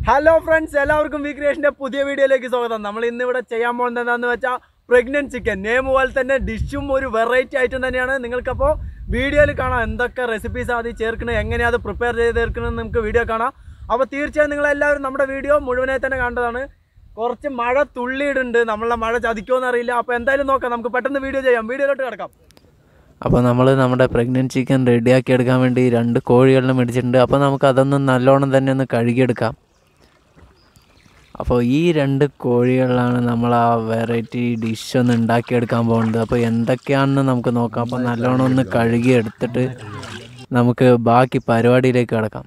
Hello friends എല്ലാവർക്കും V ക്രിയേഷൻ്റെ പുതിയ വീഡിയോയിലേക്ക് സ്വാഗതം നമ്മൾ ഇന്ന് ഇവിടെ ചെയ്യാൻ പോകുന്നത് എന്താണെന്ന് വെച്ചാൽ പ്രഗ്നൻറ്റ് ചിക്കൻ നെയിം പോലെ തന്നെ ഡിഷും ഒരു വെറൈറ്റി ഐറ്റം തന്നെയാണ് നിങ്ങൾക്കപ്പോൾ വീഡിയോയിൽ കാണാം എന്തൊക്കെ റെസിപ്പീസ് അത് ചേർക്കുന്നത് എങ്ങനെയാണ് അത് പ്രിപ്പയർ ചെയ്ത് തീർക്കണമെന്ന് നമുക്ക് വീഡിയോ കാണാം അപ്പോൾ തീർച്ചയായും നിങ്ങളെല്ലാവരും നമ്മുടെ വീഡിയോ മുഴുവനായി തന്നെ കണ്ടതാണ് കുറച്ച് മഴ തുള്ളിയിടുന്നുണ്ട് നമ്മളെ മഴ ചതിക്കുമോ അറിയില്ല അപ്പോൾ എന്തായാലും നോക്കാം നമുക്ക് പെട്ടെന്ന് വീഡിയോ ചെയ്യാം വീഡിയോയിലോട്ട് കിടക്കാം അപ്പോൾ നമ്മൾ നമ്മുടെ പ്രഗ്നൻറ്റ് ചിക്കൻ റെഡിയാക്കി എടുക്കാൻ വേണ്ടി രണ്ട് കോഴികളെ മേടിച്ചിട്ടുണ്ട് അപ്പോൾ നമുക്ക് അതൊന്ന് നല്ലോണം തന്നെ ഒന്ന് കഴുകിയെടുക്കാം അപ്പോൾ ഈ രണ്ട് കോഴികളിലാണ് നമ്മൾ ആ വെറൈറ്റി ഡിഷ് ഒന്ന് ഉണ്ടാക്കിയെടുക്കാൻ പോകുന്നത് അപ്പോൾ എന്തൊക്കെയാണെന്ന് നമുക്ക് നോക്കാം അപ്പോൾ നല്ലോണം ഒന്ന് കഴുകി എടുത്തിട്ട് നമുക്ക് ബാക്കി പരിപാടിയിലേക്ക് കിടക്കാം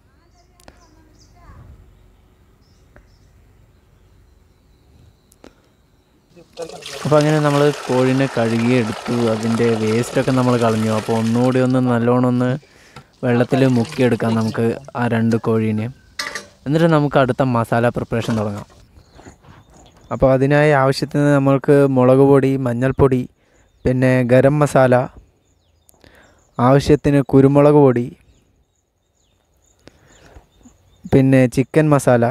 അപ്പോൾ അങ്ങനെ നമ്മൾ കോഴിനെ കഴുകി എടുത്തു അതിൻ്റെ വേസ്റ്റൊക്കെ നമ്മൾ കളഞ്ഞു അപ്പോൾ ഒന്നുകൂടി ഒന്ന് നല്ലോണം ഒന്ന് വെള്ളത്തിൽ മുക്കിയെടുക്കാം നമുക്ക് ആ രണ്ട് കോഴീനെ എന്നിട്ട് നമുക്ക് അടുത്ത മസാല പ്രിപ്പറേഷൻ തുടങ്ങാം അപ്പോൾ അതിനായി ആവശ്യത്തിന് നമ്മൾക്ക് മുളക് പൊടി മഞ്ഞൾപ്പൊടി പിന്നെ ഗരം മസാല ആവശ്യത്തിന് കുരുമുളക് പൊടി പിന്നെ ചിക്കൻ മസാല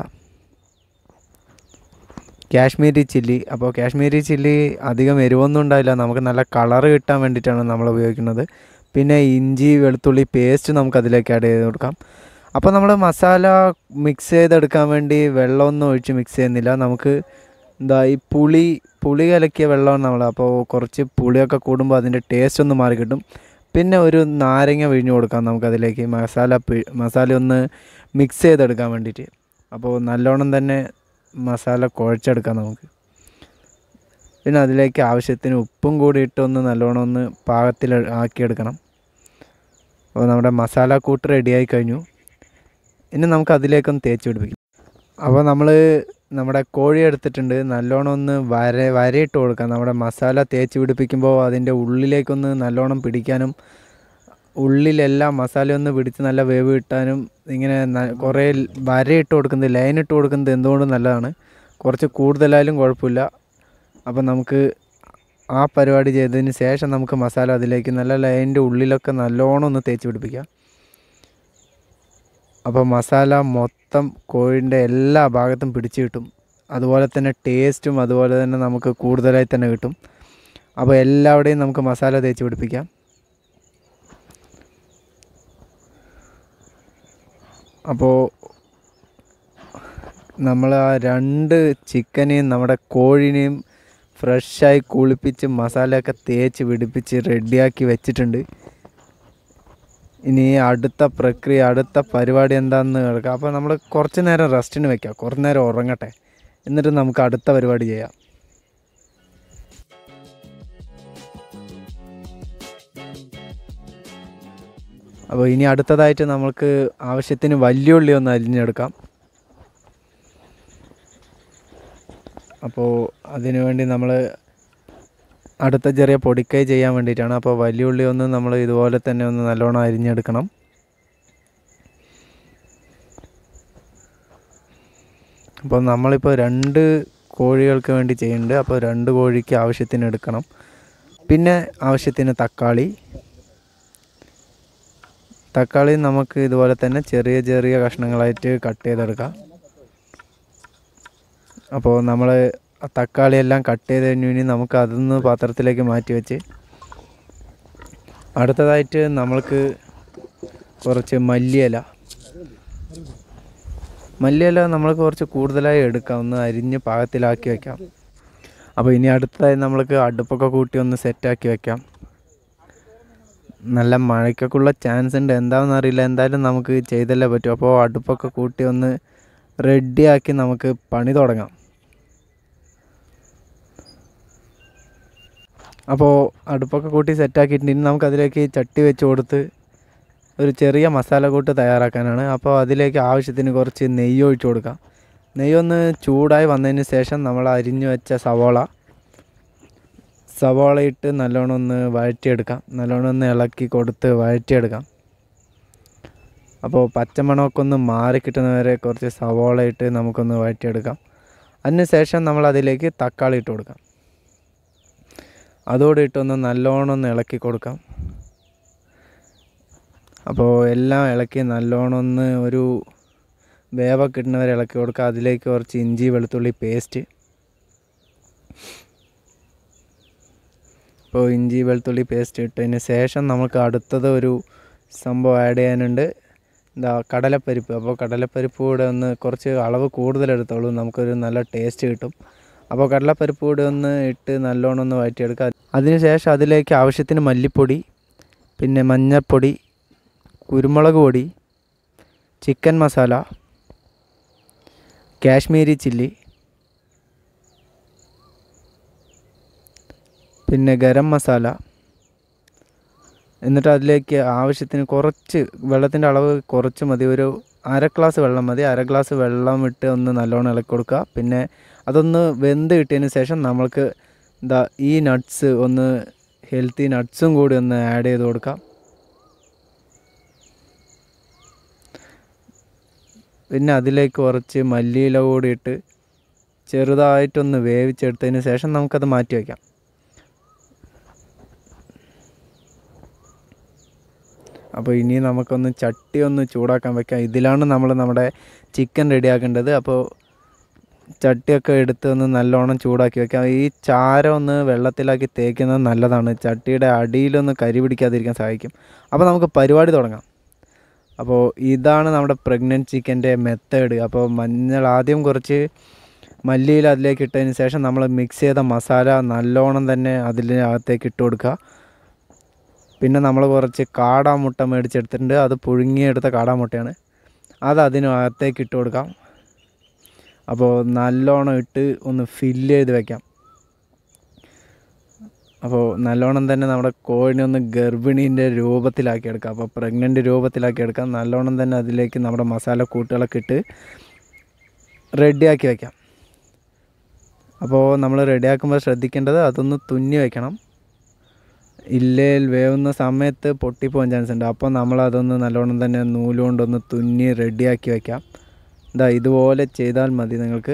കാശ്മീരി ചില്ലി അപ്പോൾ കാശ്മീരി ചില്ലി അധികം എരിവൊന്നും ഉണ്ടാവില്ല നമുക്ക് നല്ല കളറ് കിട്ടാൻ വേണ്ടിയിട്ടാണ് നമ്മൾ ഉപയോഗിക്കുന്നത് പിന്നെ ഇഞ്ചി വെളുത്തുള്ളി പേസ്റ്റ് നമുക്ക് അതിലേക്ക് ആഡ് ചെയ്ത് കൊടുക്കാം അപ്പോൾ നമ്മൾ മസാല മിക്സ് ചെയ്തെടുക്കാൻ വേണ്ടി വെള്ളമൊന്നും ഒഴിച്ച് മിക്സ് ചെയ്യുന്നില്ല നമുക്ക് എന്താ ഈ പുളി പുളി കലക്കിയ വെള്ളമാണ് നമ്മൾ അപ്പോൾ കുറച്ച് പുളിയൊക്കെ കൂടുമ്പോൾ അതിൻ്റെ ടേസ്റ്റ് ഒന്ന് മാറി കിട്ടും പിന്നെ ഒരു നാരങ്ങ പിഴിഞ്ഞ് കൊടുക്കാം നമുക്കതിലേക്ക് മസാല പി- മസാല ഒന്ന് മിക്സ് ചെയ്തെടുക്കാൻ വേണ്ടിയിട്ട് അപ്പോൾ നല്ലോണം തന്നെ മസാല കുഴച്ചെടുക്കാം നമുക്ക് പിന്നെ അതിലേക്ക് ആവശ്യത്തിന് ഉപ്പും കൂടി ഇട്ടൊന്ന് നല്ലോണം ഒന്ന് പാകത്തിൽ ആക്കിയെടുക്കണം അപ്പോൾ നമ്മുടെ മസാല കൂട്ട് റെഡിയായി കഴിഞ്ഞു ഇനി നമുക്ക് അതിലേക്കൊന്ന് തേച്ച് പിടിപ്പിക്കും അപ്പോൾ നമ്മൾ നമ്മുടെ കോഴി എടുത്തിട്ടുണ്ട് നല്ലോണം ഒന്ന് വര വരയിട്ട് കൊടുക്കാം നമ്മുടെ മസാല തേച്ച് പിടിപ്പിക്കുമ്പോൾ അതിൻ്റെ ഉള്ളിലേക്കൊന്ന് നല്ലോണം പിടിക്കാനും ഉള്ളിലെല്ലാം മസാല ഒന്ന് പിടിച്ച് നല്ല വേവ് കിട്ടാനും ഇങ്ങനെ ന- കുറേ വരയിട്ട് കൊടുക്കുന്നത് ലൈൻ ഇട്ട് കൊടുക്കുന്നത് എന്തുകൊണ്ടും നല്ലതാണ് കുറച്ച് കൂടുതലായാലും കുഴപ്പമില്ല അപ്പം നമുക്ക് ആ പരിപാടി ചെയ്തതിന് ശേഷം നമുക്ക് മസാല അതിലേക്ക് നല്ല ലൈനിൻ്റെ ഉള്ളിലൊക്കെ നല്ലോണം ഒന്ന് തേച്ച് പിടിപ്പിക്കാം അപ്പോൾ മസാല മൊത്തം കോഴിൻ്റെ എല്ലാ ഭാഗത്തും പിടിച്ച് കിട്ടും അതുപോലെ തന്നെ ടേസ്റ്റും അതുപോലെ തന്നെ നമുക്ക് കൂടുതലായി തന്നെ കിട്ടും അപ്പോൾ എല്ലാവിടെയും നമുക്ക് മസാല തേച്ച് പിടിപ്പിക്കാം അപ്പോൾ നമ്മൾ ആ രണ്ട് ചിക്കനെയും നമ്മുടെ കോഴിനെയും ഫ്രഷായി കുളിപ്പിച്ച് മസാലയൊക്കെ തേച്ച് പിടിപ്പിച്ച് റെഡിയാക്കി വെച്ചിട്ടുണ്ട് ഇനി അടുത്ത പ്രക്രിയ അടുത്ത പരിപാടി എന്താണെന്ന് കേൾക്കാം അപ്പോൾ നമ്മൾ കുറച്ച് നേരം റെസ്റ്റിന് വെക്കാം കുറച്ച് നേരം ഉറങ്ങട്ടെ എന്നിട്ട് നമുക്ക് അടുത്ത പരിപാടി ചെയ്യാം അപ്പോൾ ഇനി അടുത്തതായിട്ട് നമ്മൾക്ക് ആവശ്യത്തിന് വലിയ ഉള്ളി ഒന്ന് അരിഞ്ഞെടുക്കാം അപ്പോൾ അതിനു വേണ്ടി നമ്മൾ അടുത്ത ചെറിയ പൊടിക്കൈ ചെയ്യാൻ വേണ്ടിയിട്ടാണ് അപ്പോൾ വലിയ ഉള്ളി ഒന്ന് നമ്മൾ ഇതുപോലെ തന്നെ ഒന്ന് നല്ലോണം അരിഞ്ഞെടുക്കണം അപ്പോൾ നമ്മളിപ്പോൾ രണ്ട് കോഴികൾക്ക് വേണ്ടി ചെയ്യുന്നുണ്ട് അപ്പോൾ രണ്ട് കോഴിക്ക് ആവശ്യത്തിന് എടുക്കണം പിന്നെ ആവശ്യത്തിന് തക്കാളി തക്കാളി നമുക്ക് ഇതുപോലെ തന്നെ ചെറിയ ചെറിയ കഷ്ണങ്ങളായിട്ട് കട്ട് ചെയ്തെടുക്കാം അപ്പോൾ നമ്മൾ തക്കാളി എല്ലാം കട്ട് ചെയ്ത് കഴിഞ്ഞു ഇനി നമുക്ക് അതൊന്ന് പാത്രത്തിലേക്ക് മാറ്റി വെച്ച് അടുത്തതായിട്ട് നമ്മൾക്ക് കുറച്ച് മല്ലിയില മല്ലിയില നമ്മൾക്ക് കുറച്ച് കൂടുതലായി എടുക്കാം ഒന്ന് അരിഞ്ഞ് പാകത്തിലാക്കി വെക്കാം അപ്പോൾ ഇനി അടുത്തതായി നമ്മൾക്ക് അടുപ്പൊക്കെ കൂട്ടി ഒന്ന് സെറ്റാക്കി വെക്കാം നല്ല മഴയ്ക്കൊക്കെ ഉള്ള ചാൻസ് ഉണ്ട് എന്താണെന്ന് അറിയില്ല എന്തായാലും നമുക്ക് ചെയ്തല്ലേ പറ്റൂ അപ്പോൾ അടുപ്പൊക്കെ കൂട്ടി ഒന്ന് റെഡിയാക്കി നമുക്ക് പണി തുടങ്ങാം അപ്പോൾ അടുപ്പൊക്കെ കൂട്ടി സെറ്റാക്കിയിട്ടുണ്ട് ഇനി നമുക്കതിലേക്ക് ചട്ടി വെച്ച് കൊടുത്ത് ഒരു ചെറിയ മസാല കൂട്ട് തയ്യാറാക്കാനാണ് അപ്പോൾ അതിലേക്ക് ആവശ്യത്തിന് കുറച്ച് നെയ്യ് ഒഴിച്ച് കൊടുക്കാം നെയ്യൊന്ന് ചൂടായി വന്നതിന് ശേഷം നമ്മൾ അരിഞ്ഞു വെച്ച സവോള സവോള ഇട്ട് നല്ലോണം ഒന്ന് വഴറ്റിയെടുക്കാം നല്ലോണം ഒന്ന് ഇളക്കി കൊടുത്ത് വഴറ്റിയെടുക്കാം അപ്പോൾ പച്ചമണമൊക്കെ ഒന്ന് മാറി കിട്ടുന്നവരെ കുറച്ച് സവോള ഇട്ട് നമുക്കൊന്ന് വഴറ്റിയെടുക്കാം അതിന് ശേഷം നമ്മൾ അതിലേക്ക് തക്കാളി ഇട്ട് കൊടുക്കാം അതോടെ ഇട്ടൊന്ന് നല്ലോണം ഒന്ന് ഇളക്കി കൊടുക്കാം അപ്പോൾ എല്ലാം ഇളക്കി നല്ലോണം ഒന്ന് ഒരു വേവൊക്കെ കിട്ടുന്നവരെ ഇളക്കി കൊടുക്കുക അതിലേക്ക് കുറച്ച് ഇഞ്ചി വെളുത്തുള്ളി പേസ്റ്റ് ഇപ്പോൾ ഇഞ്ചി വെളുത്തുള്ളി പേസ്റ്റ് ഇട്ടതിന് ശേഷം നമുക്ക് അടുത്തത് ഒരു സംഭവം ആഡ് ചെയ്യാനുണ്ട് എന്താ കടലപ്പരിപ്പ് അപ്പോൾ കടലപ്പരിപ്പ് കൂടെ ഒന്ന് കുറച്ച് അളവ് കൂടുതലെടുത്തോളൂ നമുക്കൊരു നല്ല ടേസ്റ്റ് കിട്ടും അപ്പോൾ കടലപ്പരിപ്പ് കൂടെ ഒന്ന് ഇട്ട് നല്ലോണം ഒന്ന് വഴറ്റിയെടുക്കുക അതിന് ശേഷം അതിലേക്ക് ആവശ്യത്തിന് മല്ലിപ്പൊടി പിന്നെ മഞ്ഞൾപ്പൊടി കുരുമുളക് പൊടി ചിക്കൻ മസാല കാശ്മീരി ചില്ലി പിന്നെ ഗരം മസാല എന്നിട്ട് അതിലേക്ക് ആവശ്യത്തിന് കുറച്ച് വെള്ളത്തിൻ്റെ അളവ് കുറച്ച് മതി ഒരു അര ഗ്ലാസ് വെള്ളം മതി അര ഗ്ലാസ് വെള്ളം ഇട്ട് ഒന്ന് നല്ലോണം ഇളക്കി കൊടുക്കുക പിന്നെ അതൊന്ന് വെന്ത് കിട്ടിയതിന് ശേഷം നമ്മൾക്ക് എന്താ ഈ നട്ട്സ് ഒന്ന് ഹെൽത്തി നട്ട്സും കൂടി ഒന്ന് ആഡ് ചെയ്ത് കൊടുക്കാം പിന്നെ അതിലേക്ക് കുറച്ച് മല്ലിയില കൂടി ഇട്ട് ചെറുതായിട്ടൊന്ന് വേവിച്ചെടുത്തതിന് ശേഷം നമുക്കത് മാറ്റി വയ്ക്കാം അപ്പോൾ ഇനി നമുക്കൊന്ന് ചട്ടി ഒന്ന് ചൂടാക്കാൻ വെക്കാം ഇതിലാണ് നമ്മൾ നമ്മുടെ ചിക്കൻ റെഡിയാക്കേണ്ടത് അപ്പോൾ ചട്ടിയൊക്കെ എടുത്ത് ഒന്ന് നല്ലോണം ചൂടാക്കി വെക്കാം ഈ ചാരം ഒന്ന് വെള്ളത്തിലാക്കി തേക്കുന്നത് നല്ലതാണ് ചട്ടിയുടെ അടിയിലൊന്ന് കരി പിടിക്കാതിരിക്കാൻ സഹായിക്കും അപ്പോൾ നമുക്ക് പരിപാടി തുടങ്ങാം അപ്പോൾ ഇതാണ് നമ്മുടെ പ്രഗ്നൻറ്റ് ചിക്കൻ്റെ മെത്തേഡ് അപ്പോൾ മഞ്ഞൾ ആദ്യം കുറച്ച് മല്ലിയിൽ അതിലേക്ക് ഇട്ടതിന് ശേഷം നമ്മൾ മിക്സ് ചെയ്ത മസാല നല്ലോണം തന്നെ അതിനകത്തേക്ക് ഇട്ട് കൊടുക്കുക പിന്നെ നമ്മൾ കുറച്ച് കാടാമുട്ട മേടിച്ചെടുത്തിട്ടുണ്ട് അത് പുഴുങ്ങിയെടുത്ത കാടാമുട്ടയാണ് അത് അതിനകത്തേക്ക് ഇട്ട് കൊടുക്കാം അപ്പോൾ നല്ലോണം ഇട്ട് ഒന്ന് ഫില്ല് ചെയ്ത് വെക്കാം അപ്പോൾ നല്ലോണം തന്നെ നമ്മുടെ കോഴിനെ ഒന്ന് ഗർഭിണീൻ്റെ രൂപത്തിലാക്കി എടുക്കാം അപ്പോൾ പ്രഗ്നൻ്റ് രൂപത്തിലാക്കി എടുക്കാം നല്ലോണം തന്നെ അതിലേക്ക് നമ്മുടെ മസാല കൂട്ടുകളൊക്കെ ഇട്ട് റെഡിയാക്കി വെക്കാം അപ്പോൾ നമ്മൾ റെഡിയാക്കുമ്പോൾ ശ്രദ്ധിക്കേണ്ടത് അതൊന്ന് തുന്നി വെക്കണം ഇല്ലേൽ വേവുന്ന സമയത്ത് പൊട്ടിപ്പോകാൻ ചാൻസ് ഉണ്ട് അപ്പോൾ നമ്മൾ അതൊന്ന് നല്ലോണം തന്നെ നൂലുകൊണ്ടൊന്ന് തുന്നി റെഡിയാക്കി വെക്കാം ഇതാ ഇതുപോലെ ചെയ്താൽ മതി നിങ്ങൾക്ക്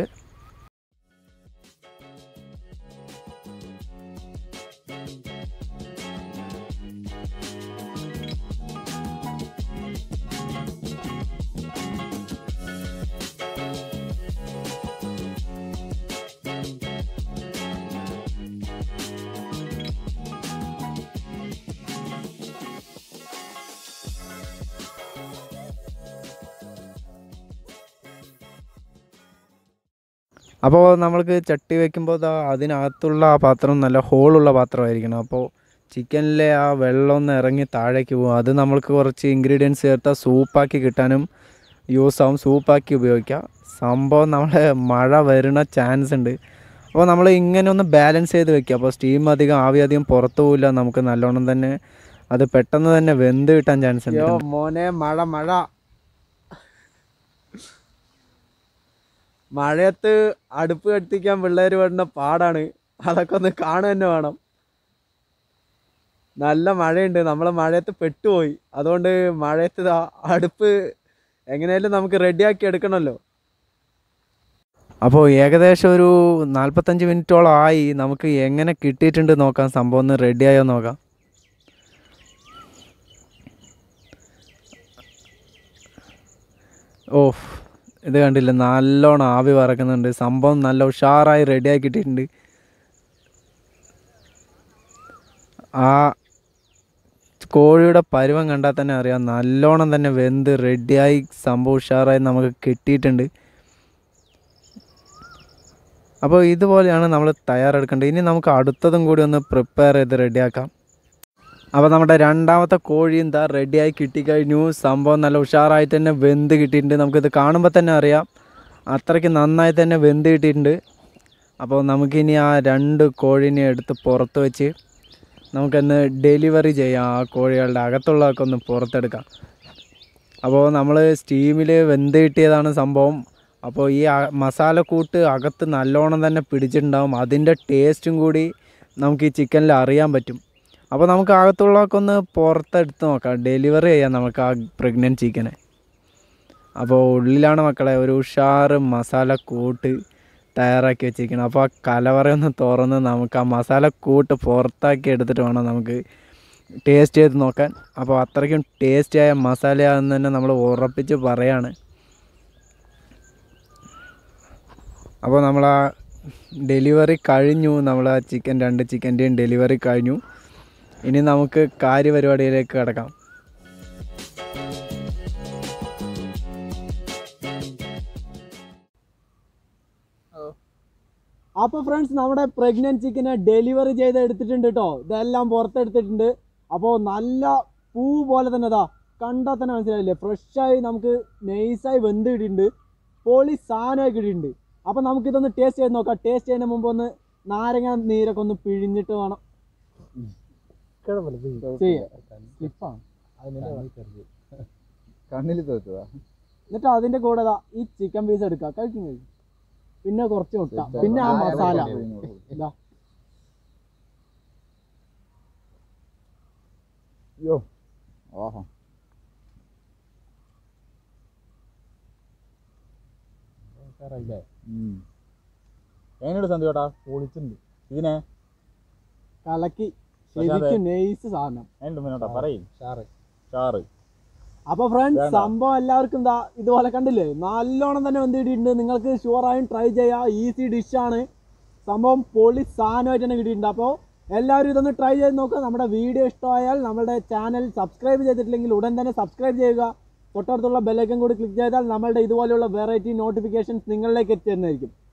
അപ്പോൾ നമ്മൾക്ക് ചട്ടി വെക്കുമ്പോൾ ദാ അതിനകത്തുള്ള ആ പാത്രം നല്ല ഹോളുള്ള പാത്രമായിരിക്കണം അപ്പോൾ ചിക്കനിലെ ആ വെള്ളം ഒന്ന് ഇറങ്ങി താഴേക്ക് പോകും അത് നമ്മൾക്ക് കുറച്ച് ഇൻഗ്രീഡിയൻസ് ചേർത്താൽ സൂപ്പാക്കി കിട്ടാനും യൂസ് ആവും സൂപ്പാക്കി ഉപയോഗിക്കാം സംഭവം നമ്മളെ മഴ വരുന്ന ചാൻസ് ഉണ്ട് അപ്പോൾ നമ്മൾ ഇങ്ങനെ ഒന്ന് ബാലൻസ് ചെയ്ത് വെക്കുക അപ്പോൾ സ്റ്റീം അധികം ആവി അധികം പുറത്തു പോവില്ല നമുക്ക് നല്ലോണം തന്നെ അത് പെട്ടെന്ന് തന്നെ വെന്ത് കിട്ടാൻ ചാൻസ് ഉണ്ട് യോ മോനെ മഴ മഴ മഴയത്ത് അടുപ്പ് കത്തിക്കാൻ പിള്ളേർ പെടുന്ന പാടാണ് അതൊക്കെ ഒന്ന് കാണുക തന്നെ വേണം നല്ല മഴയുണ്ട് നമ്മൾ മഴയത്ത് പെട്ടുപോയി അതുകൊണ്ട് മഴയത്ത് ദാ അടുപ്പ് എങ്ങനെയായാലും നമുക്ക് റെഡിയാക്കി എടുക്കണമല്ലോ അപ്പോൾ ഏകദേശം ഒരു നാൽപ്പത്തഞ്ച് മിനിറ്റോളം ആയി നമുക്ക് എങ്ങനെ കിട്ടിയിട്ടുണ്ട് നോക്കാം സംഭവം ഒന്ന് റെഡിയായോ നോക്കാം ഓഫ് ഇത് കണ്ടില്ല നല്ലോണം ആവി പറക്കുന്നുണ്ട് സംഭവം നല്ല ഉഷാറായി റെഡിയായി കിട്ടിയിട്ടുണ്ട് ആ കോഴിയുടെ പരുവം കണ്ടാൽ തന്നെ അറിയാം നല്ലോണം തന്നെ വെന്ത് റെഡിയായി സംഭവം ഉഷാറായി നമുക്ക് കിട്ടിയിട്ടുണ്ട് അപ്പോൾ ഇതുപോലെയാണ് നമ്മൾ തയ്യാറെടുക്കേണ്ടത് ഇനി നമുക്ക് അടുത്തതും കൂടി ഒന്ന് പ്രിപ്പയർ ചെയ്ത് റെഡിയാക്കാം അപ്പോൾ നമ്മുടെ രണ്ടാമത്തെ കോഴി എന്താ റെഡിയായി കിട്ടിക്കഴിഞ്ഞു സംഭവം നല്ല ഉഷാറായിട്ട് തന്നെ വെന്ത് കിട്ടിയിട്ടുണ്ട് നമുക്കിത് കാണുമ്പോൾ തന്നെ അറിയാം അത്രയ്ക്ക് നന്നായി തന്നെ വെന്ത് കിട്ടിയിട്ടുണ്ട് അപ്പോൾ നമുക്കിനി ആ രണ്ട് കോഴീനെ എടുത്ത് പുറത്ത് വെച്ച് നമുക്കൊന്ന് ഡെലിവറി ചെയ്യാം ആ കോഴികളുടെ അകത്തുള്ളതൊക്കെ ഒന്ന് പുറത്തെടുക്കാം അപ്പോൾ നമ്മൾ സ്റ്റീമിൽ വെന്ത് കിട്ടിയതാണ് സംഭവം അപ്പോൾ ഈ അ- മസാലക്കൂട്ട് അകത്ത് നല്ലോണം തന്നെ പിടിച്ചിട്ടുണ്ടാവും അതിൻ്റെ ടേസ്റ്റും കൂടി നമുക്ക് ഈ ചിക്കനിൽ അറിയാൻ പറ്റും അപ്പോൾ നമുക്ക് അകത്തുള്ളതൊക്കെ ഒന്ന് പുറത്തെടുത്ത് നോക്കാം ഡെലിവറി ചെയ്യാം നമുക്ക് ആ പ്രഗ്നൻറ്റ് ചിക്കനെ അപ്പോൾ ഉള്ളിലാണ് മക്കളെ ഒരു ഉഷാറ് മസാലക്കൂട്ട് തയ്യാറാക്കി വെച്ചിരിക്കണം അപ്പോൾ ആ കലവറയൊന്ന് തുറന്ന് നമുക്ക് ആ മസാലക്കൂട്ട് പുറത്താക്കി എടുത്തിട്ട് വേണം നമുക്ക് ടേസ്റ്റ് ചെയ്ത് നോക്കാൻ അപ്പോൾ അത്രയ്ക്കും ടേസ്റ്റിയായ മസാലയാണെന്ന് തന്നെ നമ്മൾ ഉറപ്പിച്ച് പറയാണ് അപ്പോൾ നമ്മൾ ആ ഡെലിവറി കഴിഞ്ഞു നമ്മൾ ആ ചിക്കൻ രണ്ട് ചിക്കൻ്റെയും ഡെലിവറി കഴിഞ്ഞു ഇനി നമുക്ക് കാര്യപരിപാടിയിലേക്ക് കിടക്കാം അപ്പോൾ ഫ്രണ്ട്സ് നമ്മുടെ പ്രഗ്നൻറ്റ് ചിക്കനെ ഡെലിവറി ചെയ്ത് എടുത്തിട്ടുണ്ട് കേട്ടോ ഇതെല്ലാം പുറത്തെടുത്തിട്ടുണ്ട് അപ്പോൾ നല്ല പൂ പോലെ തന്നെ ഇതാ കണ്ടാൽ തന്നെ മനസ്സിലായില്ലേ ഫ്രഷായി നമുക്ക് നൈസായി വെന്ത് കിട്ടിയിട്ടുണ്ട് പൊളി സാധനമായി കിട്ടിയിട്ടുണ്ട് അപ്പോൾ നമുക്കിതൊന്ന് ടേസ്റ്റ് ചെയ്ത് നോക്കാം ടേസ്റ്റ് ചെയ്യുന്നതിന് മുമ്പ് ഒന്ന് നാരങ്ങ നീരൊക്കെ ഒന്ന് പിഴിഞ്ഞിട്ട് വേണം ചെയ്യാം സ്ലിപ്പാണ് കണ്ണിൽ തോറ്റതാ എന്നിട്ട് അതിൻ്റെ കൂടെ ദാ ഈ ചിക്കൻ പീസ് എടുക്കുക കഴിക്കും കഴിക്കും പിന്നെ കുറച്ച് മുട്ട പിന്നെ ആ മസാല ഇതാ അയ്യോ ആഹാ എങ്ങനെയുണ്ട് സന്ധ്യോട്ടാ പൊളിച്ചിട്ടുണ്ട് ഇതിനെ കലക്കി പക്ഷേ അത് ശരിക്കും നൈസ് സാധനം എങ്ങനെയുണ്ട് മുന്നോട്ടാ പറയും ഷാറ് അപ്പൊ ഫ്രണ്ട്സ് വേണ്ട. സംഭവം എല്ലാവർക്കും എന്താ ഇതുപോലെ കണ്ടില്ലേ നല്ലോണം തന്നെ വെന്തിട്ടുണ്ട് നിങ്ങൾക്ക് ഷുവറായും ട്രൈ ചെയ്യാം ഈസി ഡിഷാണ് സംഭവം പൊളി സാധനമായിട്ട് തന്നെ കിട്ടിയിട്ടുണ്ട് അപ്പോൾ എല്ലാവരും ഇതൊന്ന് ട്രൈ ചെയ്ത് നോക്കുക നമ്മുടെ വീഡിയോ ഇഷ്ടമായാൽ നമ്മുടെ ചാനൽ സബ്സ്ക്രൈബ് ചെയ്തിട്ടില്ലെങ്കിൽ ഉടൻ തന്നെ സബ്സ്ക്രൈബ് ചെയ്യുക തൊട്ടടുത്തുള്ള ബെല്ലൈക്കൻ കൂടി ക്ലിക്ക് ചെയ്താൽ നമ്മളുടെ ഇതുപോലെയുള്ള വെറൈറ്റി നോട്ടിഫിക്കേഷൻസ് നിങ്ങളിലേക്ക് എത്തിയിരുന്നതായിരിക്കും